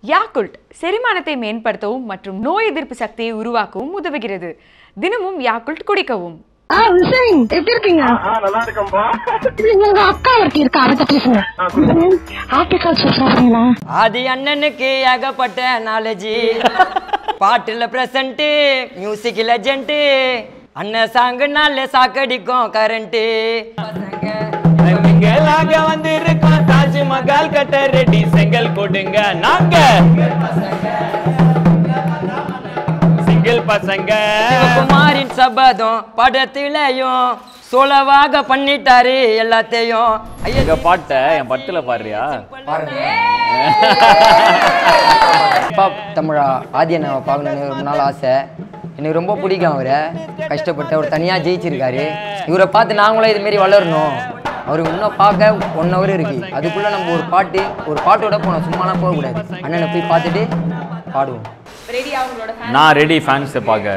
Yakult செரிமானத்தை மேம்படுத்தவும் மற்றும் நோய் எதிர்ப்பு சக்தியை உருவாக்கவும் உதவுகிறது தினமும் யாக்குல்ட் குடிக்கவும் ஆ ஹுசைன் எப்படி இருக்கீங்க ஆ நல்லா இருக்கேன்பா உங்க அக்கா ஒருத்தி இருக்கா அவர்கிட்ட பேசுங்க ஹார்டிகல்ச்சர் சாப்பிடுறீங்களா ஆதி அண்ணனுக்கு ஏகப்பட்ட நாலேஜி பாட்டுல பிரசன்ட் மியூசிக் லெஜண்ட் அண்ணன் சாங்குனால சாக்கடிக்கும் கரண்ட் நாங்க வந்து இருக்கோம் தாஜ்மஹால் கட்ட ரெடி செங்கல் கொடுங்க நாங்க சிங்கிள் பசங்க குமாரின் சபதம் படத்திலையும் சொலவாக பண்ணிட்டாரு எல்லாத்தையும் ஐயா எங்க பாட்ட என் பட்டுல பாடுறியா அப்பா தமிழா ஆதி அண்ணாவை பார்க்கணுன்னு ரொம்ப நாள் ஆசை எனக்கு ரொம்ப பிடிக்கும் அவரை கஷ்டப்பட்டு அவர் தனியாக ஜெயிச்சிருக்காரு இவரை பார்த்து நாங்களும் இதுமாரி வளரணும் அவர் இன்னும் பார்க்க ஒன் ஹவர் இருக்கு அதுக்குள்ளே நம்ம ஒரு பாட்டு ஒரு பாட்டோட போனோம் சும்மாலாம் போகக்கூடாது அண்ணனை போய் பார்த்துட்டு பாடுவோம் நான் ரெடி ஃபேன்ஸை பார்க்க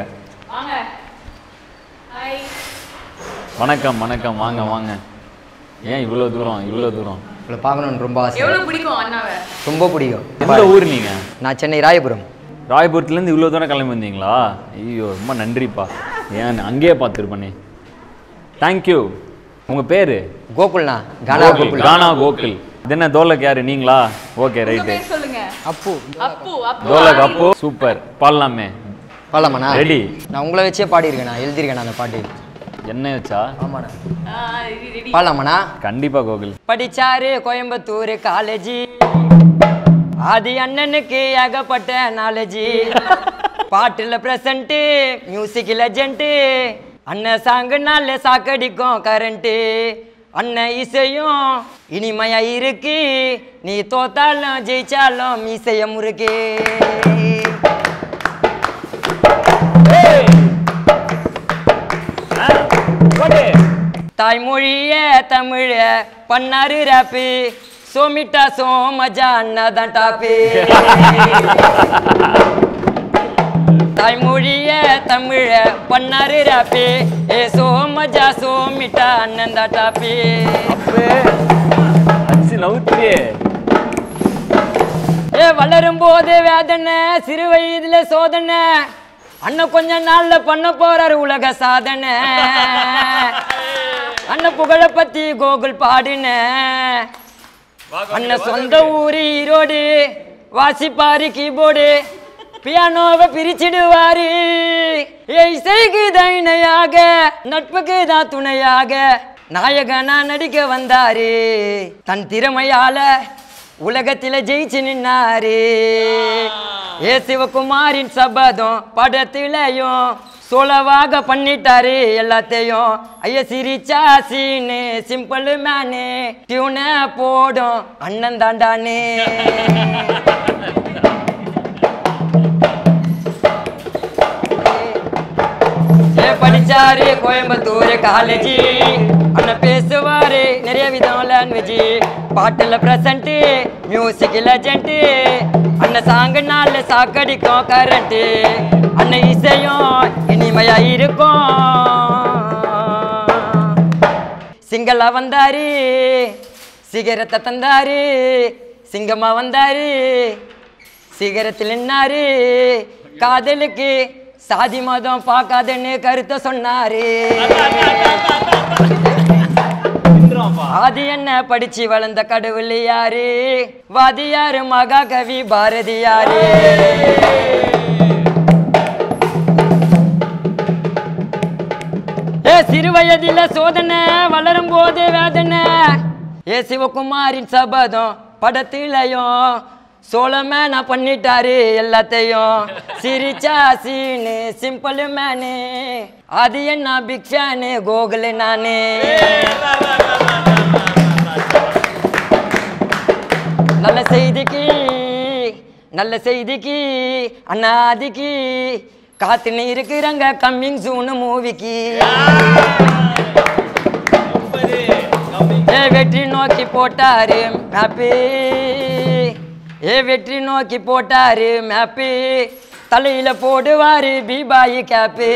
வணக்கம் வணக்கம் வாங்க வாங்க ஏன் இவ்வளோ தூரம் இவ்வளோ தூரம் உங்களை பார்க்கணுன்னு ரொம்ப ஆசை பிடிக்கும் அண்ணாவை ரொம்ப பிடிக்கும் எந்த ஊர் நீங்க நான் சென்னை ராயபுரம் ராயபுரத்துலேருந்து இவ்வளோ தூரம் கிளம்பி வந்தீங்களா ஐயோ ரொம்ப நன்றிப்பா ஏன் அங்கேயே பார்த்துருப்பனே தேங்க்யூ உங்கள் பேர் கோகுல்ண்ணா கானா கோகுல் கானா கோகுல் இது என்ன தோலக் யாரு நீங்களா ஓகே ரைட்டு சொல்லுங்க அப்பு அப்பு அப்பு தோலக் அப்போ சூப்பர் பாடலாமே பாடலாமாண்ணா ரெடி நான் உங்களை வச்சே பாடியிருக்கேண்ணா எழுதியிருக்கேண்ணா அந்த பாட்டு என்ன வச்சா ஆமாண்ணா பாடலாமாண்ணா கண்டிப்பா கோகுல் படிச்சாரு கோயம்புத்தூர் காலேஜி ஆதி அண்ணனுக்கு ஏகப்பட்ட நாலேஜி பாட்டுல பிரசன்ட் மியூசிக் லெஜண்ட் அண்ணன் சாங்குனால சாக்கடிக்கும் கரண்ட் அண்ணன் இசையும் இனிமையா இருக்கு நீ தோத்தாலும் ஜெயிச்சாலும் மீசைய முறுக்கு தாய்மொழிய தமிழ பண்ணாரு ராப்பு சோமிட்டா சோமஜா அண்ணாதான் டாப்பு தாய்மொழிய தமிழ பண்ணாரு ராப்பு ஏ சோமஜா சோமிட்டா அண்ணன் தான் டாப்பு அப்பே அச்சு நவுத்திரியே ஏ வளரும் போது வேதனை சிறு வயதுல சோதனை அண்ணன் கொஞ்ச நாள்ல பண்ண போறாரு உலக சாதனை அண்ணன் புகழ பத்தி கோகுல் பாடின அண்ணன் சொந்த ஊரு ஈரோடு வாசிப்பாரு கீபோர்டு பியானோவை பிரிச்சிடுவாரு ஏ இசைக்கு தான் இணையாக நட்புக்கு தான் துணையாக நாயகனா நடிக்க வந்தாரு தன் திறமையால உலகத்தில ஜெயிச்சு நின்னாரு ஏ சிவகுமாரின் சபதம் படத்திலையும் சொலவாக பண்ணிட்டாரு எல்லாத்தையும் ஐயா சிரிச்சா சீனு சிம்பிள் மேனு டியூனை போடும் அண்ணன் தாண்டானே ஏ படிச்சாரு கோயம்புத்தூர் காலேஜ் அண்ணன் பேசுவாரு நிறைய விதம் லாங்குவேஜ் பாட்டுல பிரசன்ட் மியூசிக் லெஜண்ட் அண்ணன் சாங்குனால சாக்கடிக்கும் கரண்ட் அண்ணன் இசையும் இனிமையா இருக்கும் சிங்களா வந்தாரு சிகரத்தை தந்தாரு சிங்கமா வந்தாரு சிகரத்தில் நின்னாரு காதலுக்கு சாதி மதம் பார்க்காதன்னு கருத்தை சொன்னாரு ஆதி என்ன படிச்சு வளர்ந்த கடவுள் யாரு வாதியாரு மகாகவி பாரதியாரு ஏ சிறு வயதில சோதனை வளரும் போது வேதனை ஏ சிவகுமாரின் சபதம் படத்திலையும் சோழமேன பண்ணிட்டாரு எல்லாத்தையும் சிரிச்சா சீனு சிம்பிள் மேனு அது என்ன பிக் ஃபேனு கோகுலு நானு நல்ல செய்திக்கு நல்ல செய்திக்கு அண்ணாதிக்கு காத்துன்னு இருக்கிறாங்க கம்மிங் சூனு மூவிக்கு ஏ வெற்றி நோக்கி போட்டாரு மேப்பு ஏ வெற்றி நோக்கி போட்டாரு மேப்பு தலையில போடுவாரு பீபாயி கேப்பு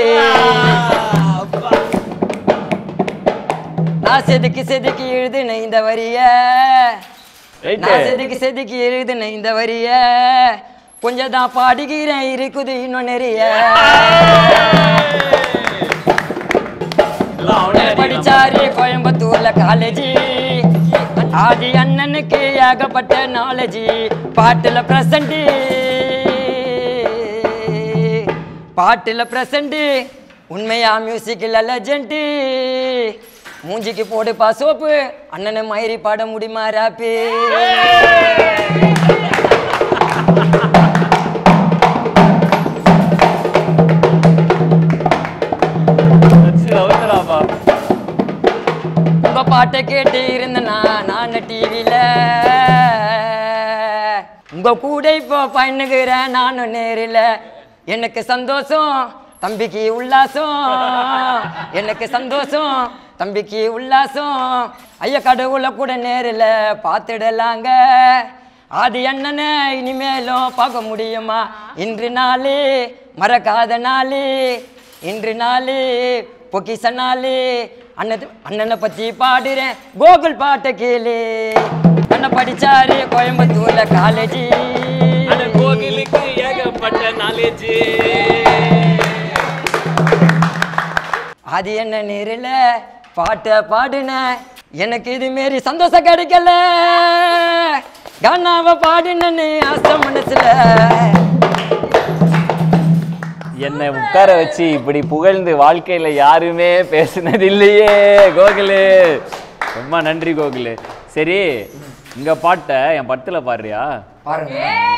நான் செதுக்கி செதுக்கி எழுதுன இந்த வரிய Right. நான் செதுக்கி செதுக்கி எழுதுன இந்த வரிய கொஞ்சம் தான் பாடுகிறேன் இருக்குது இன்னும் நிறைய எல்லாம் அவனே அடிக்கிறான். படிச்சாரு கோயம்புத்தூர்ல காலேஜ் ஆதி அண்ணனுக்கு ஏகப்பட்ட நாலேஜ் பாட்டுல பிரசண்ட் பாட்டுல பிரசண்ட் உண்மையா மியூசிக்ல லெஜண்ட் மூஞ்சிக்கு போடுப்பா சோப்பு அண்ணனை மயிரி பாட முடியுமா ராப்பு வச்சு அவுத்துறாப்பா. உங்க பாட்டை கேட்டு இருந்தனா நான் டிவியில உங்க கூட இப்போ பண்ணுகிறேன் நானும் நேரில் எனக்கு சந்தோஷம் தம்பிக்கு உல்லாசம் எனக்கு சந்தோஷம் தம்பிக்கு உல்லாசம் ஐயா கடவுளை கூட நேரில் பார்த்துடலாங்க ஆதி அண்ணனை இனிமேலும் பார்க்க முடியுமா இன்று நாளே மறக்காத நாளே இன்று நாளே பொக்கிச நாளே அண்ணன் அண்ணனை பத்தி பாடுறேன் கோகுல் பாட்டை கேளு அண்ணன் படிச்சாரு கோயம்புத்தூர்ல காலேஜ் அந்த கோகிலுக்கு ஏகப்பட்ட நாலேஜ் அது என்ன நேரில் பாட்டை பாடுன எனக்கு இது மாரி சந்தோஷம் கிடைக்கல கானாவை பாடுனன்னு ஆசை மனசுல என்னை உட்கார வச்சு இப்படி புகழ்ந்து வாழ்க்கையில யாருமே பேசுனது இல்லையே கோகுலு ரொம்ப நன்றி கோகுலு சரி இங்க பாட்டை என் படத்துல பாடுறியா பாருங்க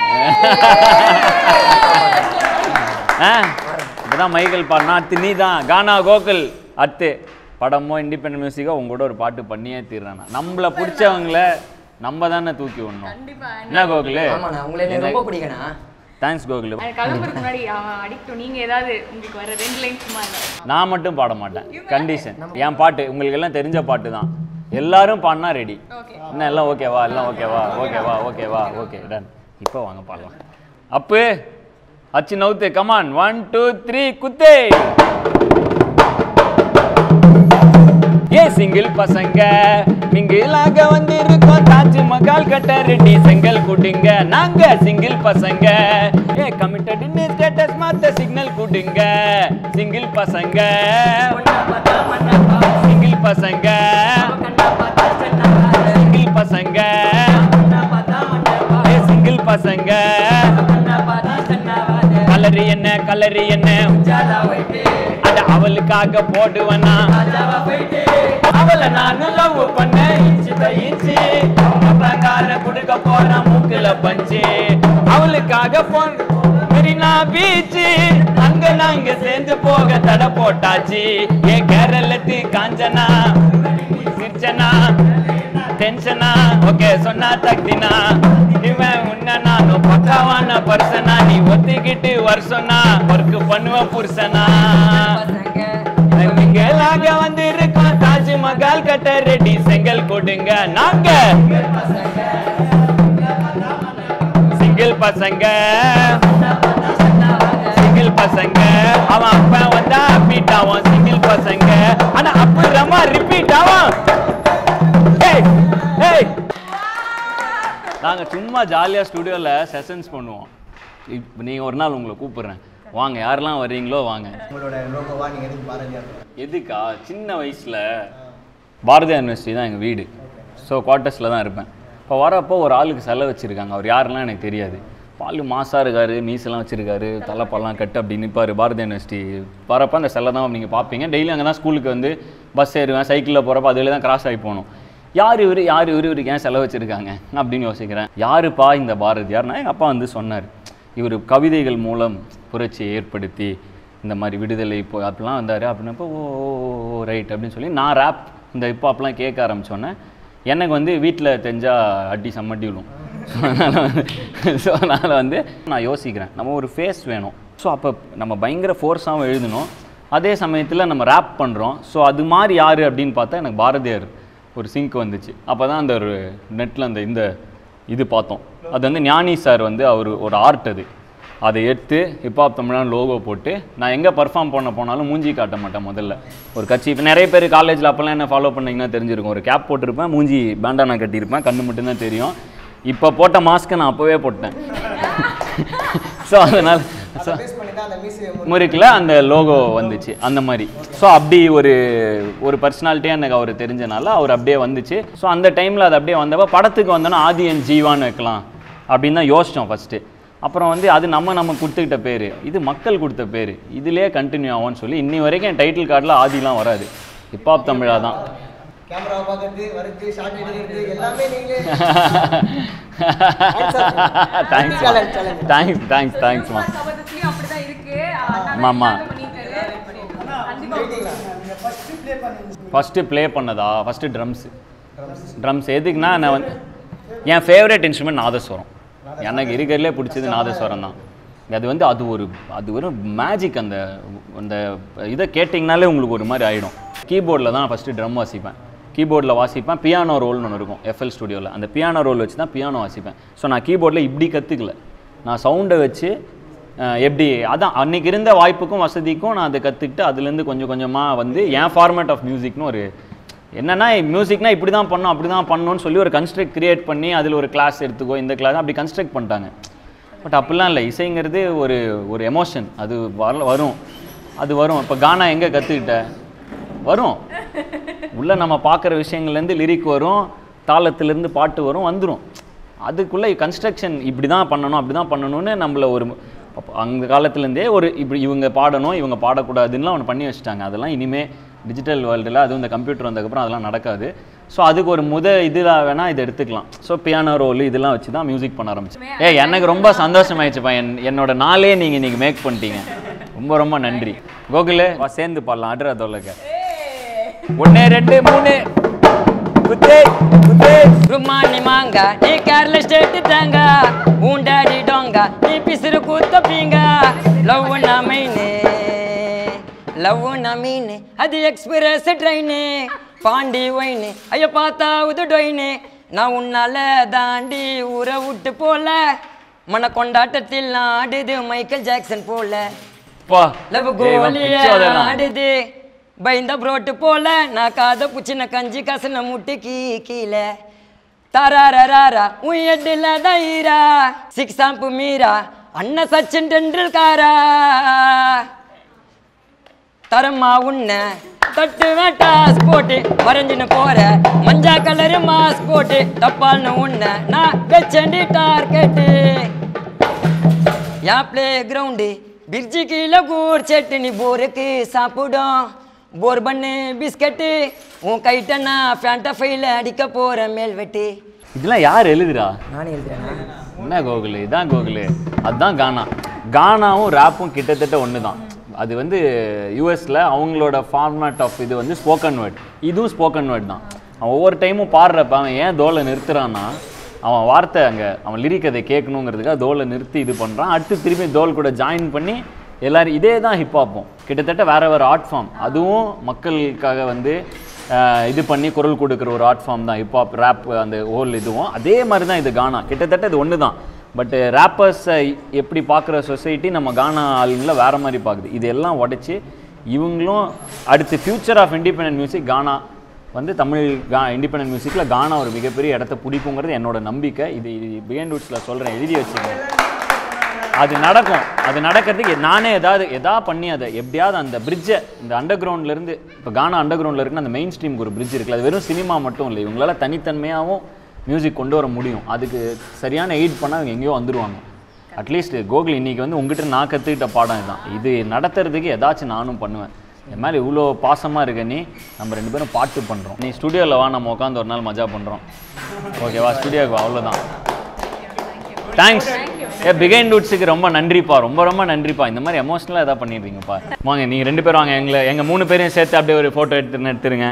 ஆ இப்பதான் மைக்கேல் பாடினா அத்து நீ தான் கானா கோகுல் அத்து படமோ இண்டிபெண்ட் மியூசிக்கோ உங்க கூட ஒரு பாட்டு பண்ணியே தீர்றேன் நான். நம்மள பிடிச்சவங்கள நம்ம தானே தூக்கி விடணும் என்ன கோகுலு ஆமாண்ணா உங்களை எனக்கு ரொம்ப பிடிக்கண்ணா தேங்க்ஸ் கோகுலு எனக்கு கிளம்புறதுக்கு முன்னாடி அவன் அடிக்ட்டும் நீங்க ஏதாவது உங்களுக்கு வர ரெண்டு லைன் சும்மா இருந்தா நான் மட்டும் பாட மாட்டேன் கண்டிஷன் என் பாட்டு உங்களுக்கு எல்லாம் தெரிஞ்ச பாட்டு தான் எல்லாரும் பாடினா ரெடி என்ன எல்லாம் ஓகேவா எல்லாம் ஓகேவா ஓகேவா ஓகேவா ஓகே டன் இப்போ வாங்க பாடலாம் அப்பு அச்சு நவுத்து கமான் ஒன் டூ த்ரீ குத்தே ஏ சிங்கிள் பசங்க மிங்கிலாக வந்து இருக்கோம் தாஜ்மஹால் கட்ட ரெட்டி செங்கல் குடுங்க நாங்க சிங்கிள் பசங்க ஏ கமிட்டட் ஸ்டேட்டஸ் மாத்த சிக்னல் குடுங்க சிங்கிள் பசங்க சிங்கிள் பசங்க சிங்கிள் பசங்க ஏ சிங்கிள் பசங்க கலரி என்ன கலரி என்ன அட அவளுக்காக போடுவனா அவளை நானும் லவ் பண்ண இன்ச்சு பை இன்ச்சு பிரகார குடுக்க போறான் மூக்குல பஞ்சு அவளுக்காக போன் மெரினா பீச்சு அங்க நாங்க சேர்ந்து போக தடை போட்டாச்சு ஏ கேரளத்து காஞ்சனா சிரிச்சனா டென்ஷனா ஓகே சொன்னா தக்தினா இவன் உன்ன நானும் பக்காவான பர்சனா நீ ஒத்துக்கிட்டு வருஷனா ஒர்க் பண்ணுவ புருஷனா நீங்களாக வந்து இருக்கோம் தாஜ்மஹால் கட்ட ரெடி செங்கல் கொடுங்க நாங்க சிங்கிள் பசங்க சிங்கிள் பசங்க அவன் அப்ப வந்தா ரிப்பீட் ஆவான் சிங்கிள் பசங்க ஆனா அப்புறமா ரிப்பீட் ஆவான் ஏய் ஏய் நாங்க சும்மா ஜாலியா ஸ்டுடியோல செஷன்ஸ் பண்ணுவோம் இப்போ நீங்க ஒரு நாள் உங்களை கூப்பிடுறேன் வாங்க யாரெல்லாம் வர்றீங்களோ வாங்க உங்களோட லோகோவா நீங்க எதுக்கு பாரதியார் எதுக்கா சின்ன வயசில் பாரதியார் யூனிவர்சிட்டி தான் எங்கள் வீடு ஸோ குவார்ட்டர்ஸில் தான் இருப்பேன் இப்போ வரப்போ ஒரு ஆளுக்கு செலவு வச்சுருக்காங்க அவர் யாருலாம் எனக்கு தெரியாது பால் மாசாக இருக்காரு மீசெல்லாம் வச்சுருக்காரு தலைப்பெல்லாம் கட்டு அப்படி நிற்பார் பாரதியார் யூனிவர்சிட்டி வரப்போ அந்த செல்லை தான் நீங்கள் பார்ப்பீங்க டெய்லி அங்கே தான் ஸ்கூலுக்கு வந்து பஸ் ஏறுவேன் சைக்கிளில் போகிறப்ப அதில் தான் கிராஸ் ஆகி போகணும் யார் இவர் யார் இவர் இவருக்கு ஏன் செலவு வச்சுருக்காங்க அப்படின்னு யோசிக்கிறேன் யாருப்பா இந்த பாரதியார்னா எங்கள் அப்பா வந்து சொன்னார் இவர் கவிதைகள் மூலம் புரட்சியை ஏற்படுத்தி இந்த மாதிரி விடுதலை இப்போ அப்படிலாம் வந்தார் அப்படின்னப்போ ஓ ஓ ரைட் அப்படின்னு சொல்லி நான் ரேப் இந்த இப்போ அப்பெல்லாம் கேட்க ஆரம்பிச்சோன்னே எனக்கு வந்து வீட்டில் தெரிஞ்சா அடி சம்மட்டி விழும் ஸோ அதனால் வந்து ஸோ அதனால் வந்து நான் யோசிக்கிறேன் நம்ம ஒரு ஃபேஸ் வேணும் ஸோ அப்போ நம்ம பயங்கர ஃபோர்ஸாகவும் எழுதணும் அதே சமயத்தில் நம்ம ரேப் பண்ணுறோம் ஸோ அது மாதிரி யார் அப்படின்னு பார்த்தா எனக்கு பாரதியார் ஒரு சிங்க் வந்துச்சு அப்போ தான் அந்த ஒரு நெட்டில் அந்த இந்த இது பார்த்தோம் அது வந்து ஞானி சார் வந்து அவர் ஒரு ஆர்ட் அது அதை எடுத்து ஹிப்ஹாப் தமிழான லோகோ போட்டு நான் எங்கே பர்ஃபார்ம் பண்ண போனாலும் மூஞ்சி காட்ட மாட்டேன் முதல்ல ஒரு கட்சி இப்போ நிறைய பேர் காலேஜில் அப்போல்லாம் என்ன ஃபாலோ பண்ணீங்கன்னா தெரிஞ்சிருக்கும் ஒரு கேப் போட்டிருப்பேன் மூஞ்சி பேண்டானா கட்டியிருப்பேன் கண்ணு மட்டும்தான் தெரியும் இப்போ போட்ட மாஸ்க்கை நான் அப்போவே போட்டேன் ஸோ அதனால் ஸோ பேஸ் பண்ணி தான் அந்த மீசையை முறுக்கில் அந்த லோகோ வந்துச்சு அந்த மாதிரி ஸோ அப்படி ஒரு ஒரு பர்சனாலிட்டியாக எனக்கு அவர் தெரிஞ்சனால அவர் அப்படியே வந்துச்சு ஸோ அந்த டைமில் அது அப்படியே வந்தப்போ படத்துக்கு வந்தோன்னா ஆதியன் ஜீவான்னு வைக்கலாம் அப்படின்னு தான் யோசித்தோம் ஃபஸ்ட்டு அப்புறம் வந்து அது நம்ம நம்ம கொடுத்துக்கிட்ட பேர் இது மக்கள் கொடுத்த பேர் இதிலே கண்டினியூ ஆகும்னு சொல்லி இன்னி வரைக்கும் என் டைட்டில் கார்டில் ஆதிலாம் வராது ஹிப்ஹாப் தமிழா தான் கேமராவை பார்க்கறது வரது ஷார்ட் எடுக்கிறது எல்லாமே நீங்களே தேங்க்ஸ் தேங்க்ஸ் தேங்க்ஸ் தேங்க்ஸ்மா ஆமாம்மா ஃபஸ்ட்டு ப்ளே பண்ணதா ஃபஸ்ட்டு ட்ரம்ஸு ட்ரம்ஸ் எதுக்குன்னா நான் வந்து என் ஃபேவரட் இன்ஸ்ட்ருமெண்ட் நாதஸ்வரம் எனக்கு இருக்கிறதுலே பிடிச்சது நாதஸ்வரம் தான் அது வந்து அது ஒரு அது ஒரு மேஜிக் அந்த அந்த இதை கேட்டிங்கனாலே உங்களுக்கு ஒரு மாதிரி ஆகிடும் கீபோர்டில் தான் ஃபஸ்ட்டு ட்ரம் வாசிப்பேன் கீபோர்டில் வாசிப்பேன் பியானோ ரோல்னு ஒன்று இருக்கும் எஃப்எல் ஸ்டுடியோவில் அந்த பியானோ ரோல் வச்சு தான் பியானோ வாசிப்பேன் ஸோ நான் கீபோர்டில் இப்படி கற்றுக்கல நான் சவுண்டை வச்சு அஹ், எப்படி அதான் அன்னைக்கு இருந்த வாய்ப்புக்கும் வசதிக்கும் நான் அதை கற்றுக்கிட்டு அதுலேருந்து கொஞ்சம் கொஞ்சமாக வந்து என் ஃபார்மேட் ஆஃப் மியூசிக்னு ஒரு என்னன்னா மியூசிக்னா இப்படி தான் பண்ணணும் அப்படி தான் பண்ணணும்னு சொல்லி ஒரு கன்ஸ்ட்ரக்ட் கிரியேட் பண்ணி அதில் ஒரு கிளாஸ் எடுத்துக்கோ இந்த கிளாஸ் அப்படி கன்ஸ்ட்ரக்ட் பண்ணிட்டாங்க பட் அப்படிலாம் இல்லை இசைங்கிறது ஒரு ஒரு எமோஷன் அது வர வரும் அது வரும் இப்போ கானா எங்கே கற்றுக்கிட்ட வரும் உள்ள நம்ம பார்க்குற விஷயங்கள்லேருந்து லிரிக் வரும் தாளத்துலேருந்து பாட்டு வரும் வந்துடும் அதுக்குள்ளே கன்ஸ்ட்ரக்ஷன் இப்படி தான் பண்ணணும் அப்படி தான் பண்ணணும்னு நம்மள ஒரு அப்ப அந்த காலத்துலேருந்தே ஒரு இப்படி இவங்க பாடணும் இவங்க பாடக்கூடாதுன்னுலாம் ஒன்று பண்ணி வச்சுட்டாங்க அதெல்லாம் இனிமே டிஜிட்டல் வேர்ல்டில் அதுவும் இந்த கம்ப்யூட்டர் வந்ததுக்கப்புறம் அதெல்லாம் நடக்காது ஸோ அதுக்கு ஒரு முத இதில் வேணால் இதை எடுத்துக்கலாம் ஸோ பியானோ ரோல் இதெல்லாம் வச்சு தான் மியூசிக் பண்ண ஆரம்பிச்சேன் ஏ எனக்கு ரொம்ப சந்தோஷமாயிடுச்சுப்பா என் என்னோட நாளே நீங்கள் இன்றைக்கி மேக் பண்ணிட்டீங்க ரொம்ப ரொம்ப நன்றி கோகுலே வா சேர்ந்து பாடலாம் அட்ரா தொலைக்க ஒன்று ரெண்டு மூணு குத்தே குத்தே ருமானி மாங்க நீ கேரள ஸ்டேட் தாங்க உன் டாடி டோங்க நீ பிசிறு கூத்த பீங்க லவ் நமைனே லவ் நமீனு அது எக்ஸ்பிரஸ் ட்ரெயின் பாண்டி ஒயின்னு ஐயோ பார்த்தா உது டொயின்னு நான் உன்னால தாண்டி ஊரை விட்டு போல மன கொண்டாட்டத்தில் ஆடுது மைக்கேல் ஜாக்சன் போல பா லவ் ஏய், இவன் கோலிய பிச்சு உதறான். ஆடுது பயந்த புரோட்டு போல நான் காத புச்சின கஞ்சி கசன முட்டு கீ கீழே தராரராரா உன் எட்டுல தைரா சிக்ஸ் ஆம்பு மீரா அண்ணன் சச்சின் டெண்டுல்காரா தரமா உன்ன தட்டு வேட்டாஸ் போட்டு வரைஞ்சின்னு போற மஞ்சா கலரு மாஸ் போட்டு தப்பால்னு உன்ன நான் வச்சேன்டி டார்கெட்டு யா பிளே கிரவுண்டு பிரிட்ஜு கீழே கூர் சட்னி போருக்கு சாப்பிடும் போர் பண்ணு பிஸ்கட்டு உன் கைட்ட நான் ஃபேண்டா ஃபைல அடிக்க போற மேல் வெட்டி இதெல்லாம் யார் எழுதுறா நானே எழுதுறேன் என்ன கோகுலு இதான் கோகுலு அதுதான் கானா கானாவும் ரேப்பும் கிட்டத்தட்ட ஒன்று தான் அது வந்து யூஎஸில் அவங்களோட ஃபார்மேட் ஆஃப் இது வந்து ஸ்போக்கன் வேர்ட் இதுவும் ஸ்போக்கன் வேர்ட் தான் அவன் ஒவ்வொரு டைமும் பாடுறப்ப அவன் ஏன் தோலை நிறுத்துறான்னா அவன் வார்த்தை அங்கே அவன் லிரிக் அதை கேட்கணுங்கிறதுக்காக தோலை நிறுத்தி இது பண்ணுறான் அடுத்து திரும்பி தோல் கூட ஜாயின் பண்ணி எல்லாரும் இதே தான் ஹிப்ஹாப்பும் கிட்டத்தட்ட வேற வேறு ஆர்ட் ஃபார்ம் அதுவும் மக்களுக்காக வந்து ஆஹ், இது பண்ணி குரல் கொடுக்குற ஒரு ஆர்ட் ஃபார்ம் தான் ஹிப்ஹாப் ரேப் அந்த ஹோல் இதுவும் அதே மாதிரி தான் இது கானா கிட்டத்தட்ட இது ஒன்று தான் பட் ரேப்பர்ஸை எப்படி பார்க்குற சொசைட்டி நம்ம கானா ஆளுங்களை வேற மாதிரி பார்க்குது இது எல்லாம் உடைச்சி இவங்களும் அடுத்து ஃபியூச்சர் ஆஃப் இண்டிபெண்டன்ட் மியூசிக் கானா வந்து தமிழ் கா இண்டிபெண்டன்ட் மியூசிக்கில் கானா ஒரு மிகப்பெரிய இடத்த பிடிக்குங்கிறது என்னோட நம்பிக்கை இது பிஹைண்ட் வுட்ஸில் சொல்கிறேன் எழுதி வச்சுக்கேன் அது நடக்கும் அது நடக்கிறதுக்கு நானே ஏதாவது எதா பண்ணி அதை எப்படியாவது அந்த பிரிட்ஜை இந்த அண்டர் கிரவுண்ட்லேருந்து இப்போ கானா அண்டர் கிரவுண்டில் இருக்குன்னு அந்த மெயின் ஸ்ட்ரீமுக்கு ஒரு பிரிட்ஜ் இருக்குல்ல அது வெறும் சினிமா மட்டும் இல்லை இவங்களால தனித்தன்மையாகவும் மியூசிக் கொண்டு வர முடியும் அதுக்கு சரியான எய்ட் பண்ணால் அவங்க எங்கேயோ வந்துருவாங்க அட்லீஸ்ட் கோகுல் இன்னைக்கு வந்து உங்ககிட்ட நான் கற்றுக்கிட்ட பாடம் இதுதான் இது நடத்துறதுக்கு ஏதாச்சும் நானும் பண்ணுவேன் இந்த மாதிரி இவ்வளோ பாசமாக இருக்க நீ நம்ம ரெண்டு பேரும் பாட்டு பண்ணுறோம் நீ ஸ்டுடியோவில் வா நம்ம உட்காந்து ஒரு நாள் மஜா பண்ணுறோம் ஓகேவா ஸ்டுடியோக்கு வா அவ்வளோதான் தேங்க்ஸ் ஏ பிகைன் ரூட்ஸுக்கு ரொம்ப நன்றிப்பா ரொம்ப ரொம்ப நன்றிப்பா இந்த மாதிரி எமோஷனலாக எதாவது பண்ணிடுறீங்கப்பா வாங்க நீங்கள் ரெண்டு பேரும் வாங்க எங்களை எங்கள் மூணு பேரையும் சேர்த்து அப்படியே ஒரு ஃபோட்டோ எடுத்து எடுத்துருங்க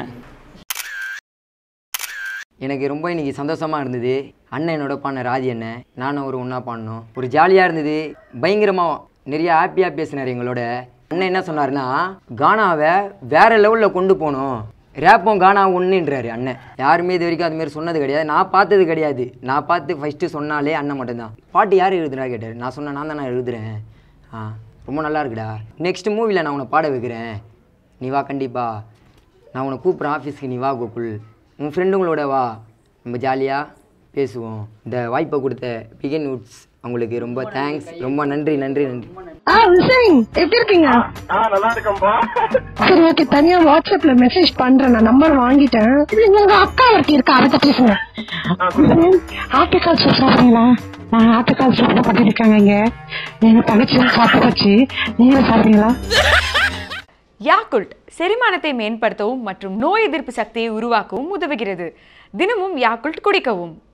எனக்கு ரொம்ப இன்னைக்கு சந்தோஷமா இருந்தது அண்ணன் என்னோட பாடின ராஜி அண்ணன் நானும் ஒரு ஒன்றா பாடினோம் ஒரு ஜாலியாக இருந்தது பயங்கரமாக நிறைய ஹாப்பியாக பேசினார் எங்களோட அண்ணன் என்ன சொன்னாருன்னா கானாவை வேற லெவலில் கொண்டு போகணும் ரேப்பும் கானா ஒன்றுன்றாரு அண்ணன் யாருமே இது வரைக்கும் அதுமாரி சொன்னது கிடையாது நான் பார்த்தது கிடையாது நான் பார்த்து ஃபஸ்ட்டு சொன்னாலே அண்ணன் மட்டும்தான் பாட்டு யார் எழுதுனா கேட்டார் நான் சொன்னேன் நான் தான் நான் எழுதுறேன் ஆ ரொம்ப நல்லா இருக்குடா நெக்ஸ்ட் மூவியில் நான் உன்னை பாட வைக்கிறேன் நீ வா கண்டிப்பா நான் உன்னை கூப்பிட்றேன் ஆஃபீஸ்க்கு நீ வா கோகுல் உன் ஃப்ரெண்டுங்களோட வா நம்ம ஜாலியாக பேசுவோம் இந்த வாய்ப்பை கொடுத்த பிகின் உட்ஸ் அவங்களுக்கு ரொம்ப தேங்க்ஸ் ரொம்ப நன்றி நன்றி நன்றி ஆ ஹுசைன் எப்படி இருக்கீங்க சரி ஓகே தனியா வாட்ஸ்அப்ல மெசேஜ் பண்றேன் நான் நம்பர் வாங்கிட்டேன் இது உங்க அக்கா ஒருத்தி இருக்கா அவட்ட பேசுங்க ஆட்டுக்கால் சூப் சாப்பிடுறீங்களா நான் ஆட்டுக்கால் சூப் தான் பண்ணிட்டு இருக்காங்க இங்க எங்க தங்கச்சி சாப்பிட்டு வச்சு நீங்களும் சாப்பிடுறீங்களா யாக்குல்ட் செரிமானத்தை மேம்படுத்தவும் மற்றும் நோய் எதிர்ப்பு சக்தியை உருவாக்கவும் உதவுகிறது தினமும் யாக்குல்ட் குடிக்கவும்